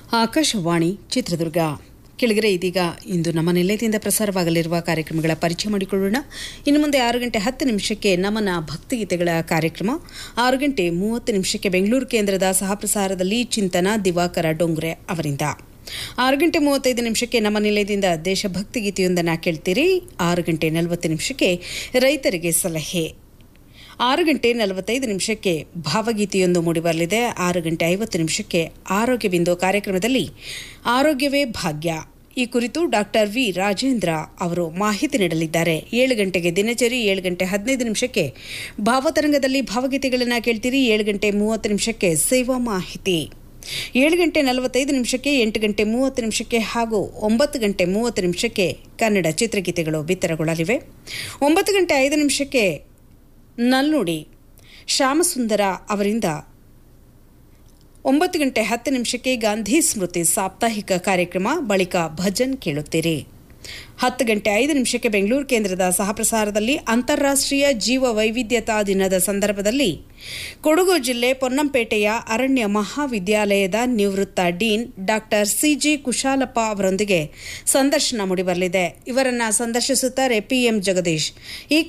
ಆಕಾಶವಾಣಿ ಚಿತ್ರದುರ್ಗ ಕೆಳಗರೆ ಇದೀಗ ಇಂದು ನಮ್ಮ ನಿಲಯದಿಂದ ಪ್ರಸಾರವಾಗಲಿರುವ ಕಾರ್ಯಕ್ರಮಗಳ ಪರಿಚಯ ಮಾಡಿಕೊಳ್ಳೋಣ ಇನ್ನು ಮುಂದೆ ಆರು ಗಂಟೆ ಹತ್ತು ನಿಮಿಷಕ್ಕೆ ನಮನ ಭಕ್ತಿಗೀತೆಗಳ ಕಾರ್ಯಕ್ರಮ ಆರು ಗಂಟೆ ಮೂವತ್ತು ನಿಮಿಷಕ್ಕೆ ಬೆಂಗಳೂರು ಕೇಂದ್ರದ ಸಹಪ್ರಸಾರದಲ್ಲಿ ಚಿಂತನ ದಿವಾಕರ ಡೊಂಗ್ರೆ ಅವರಿಂದ ಆರು ಗಂಟೆ ಮೂವತ್ತೈದು ನಿಮಿಷಕ್ಕೆ ನಮ್ಮ ನಿಲಯದಿಂದ ದೇಶಭಕ್ತಿ ಗೀತೆಯೊಂದನ್ನು ಕೇಳ್ತೀರಿ ಆರು ಗಂಟೆ ನಲವತ್ತು ನಿಮಿಷಕ್ಕೆ ರೈತರಿಗೆ ಸಲಹೆ ಆರು ಗಂಟೆ ನಲವತ್ತೈದು ನಿಮಿಷಕ್ಕೆ ಭಾವಗೀತೆಯೊಂದು ಮೂಡಿಬರಲಿದೆ ಆರು ಗಂಟೆ ಐವತ್ತು ನಿಮಿಷಕ್ಕೆ ಆರೋಗ್ಯ ಬಿಂದು ಕಾರ್ಯಕ್ರಮದಲ್ಲಿ ಆರೋಗ್ಯವೇ ಭಾಗ್ಯ ಈ ಕುರಿತು ಡಾಕ್ಟರ್ ವಿ ರಾಜೇಂದ್ರ ಅವರು ಮಾಹಿತಿ ನೀಡಲಿದ್ದಾರೆ ಏಳು ಗಂಟೆಗೆ ದಿನಚರಿ ಏಳು ಗಂಟೆ ಹದಿನೈದು ನಿಮಿಷಕ್ಕೆ ಭಾವತರಂಗದಲ್ಲಿ ಭಾವಗೀತೆಗಳನ್ನು ಕೇಳ್ತೀರಿ ಏಳು ಗಂಟೆ ಮೂವತ್ತು ನಿಮಿಷಕ್ಕೆ ಸೇವಾ ಮಾಹಿತಿ ಏಳು ಗಂಟೆ ನಲವತ್ತೈದು ನಿಮಿಷಕ್ಕೆ ಎಂಟು ಗಂಟೆ ಮೂವತ್ತು ನಿಮಿಷಕ್ಕೆ ಹಾಗೂ ಒಂಬತ್ತು ಗಂಟೆ ಮೂವತ್ತು ನಿಮಿಷಕ್ಕೆ ಕನ್ನಡ ಚಿತ್ರಗೀತೆಗಳು ಬಿತ್ತರಗೊಳ್ಳಲಿವೆ ಒಂಬತ್ತು ಗಂಟೆ ಐದು ನಿಮಿಷಕ್ಕೆ ನಲ್ನುಡಿ ಶ್ಯಾಮಸುಂದರ ಅವರಿಂದ ಒಂಬತ್ತು ಗಂಟೆ ಹತ್ತು ನಿಮಿಷಕ್ಕೆ ಗಾಂಧಿ ಸ್ಮೃತಿ ಸಾಪ್ತಾಹಿಕ ಕಾರ್ಯಕ್ರಮ ಬಳಿಕ ಭಜನ್ ಕೇಳುತ್ತೀರಿ ಹತ್ತು ಗಂಟೆ ಐದು ನಿಮಿಷಕ್ಕೆ ಬೆಂಗಳೂರು ಕೇಂದ್ರದ ಸಹಪ್ರಸಾರದಲ್ಲಿ ಅಂತಾರಾಷ್ಟ್ರೀಯ ಜೀವ ವೈವಿಧ್ಯತಾ ದಿನದ ಸಂದರ್ಭದಲ್ಲಿ ಕೊಡಗು ಜಿಲ್ಲೆ ಪೊನ್ನಂಪೇಟೆಯ ಅರಣ್ಯ ಮಹಾವಿದ್ಯಾಲಯದ ನಿವೃತ್ತ ಡೀನ್ ಡಾಕ್ಟರ್ ಸಿಜಿ ಕುಶಾಲಪ್ಪ ಅವರೊಂದಿಗೆ ಸಂದರ್ಶನ ಮೂಡಿಬರಲಿದೆ ಇವರನ್ನ ಸಂದರ್ಶಿಸುತ್ತಾರೆ ಪಿಎಂ ಜಗದೀಶ್ ಈ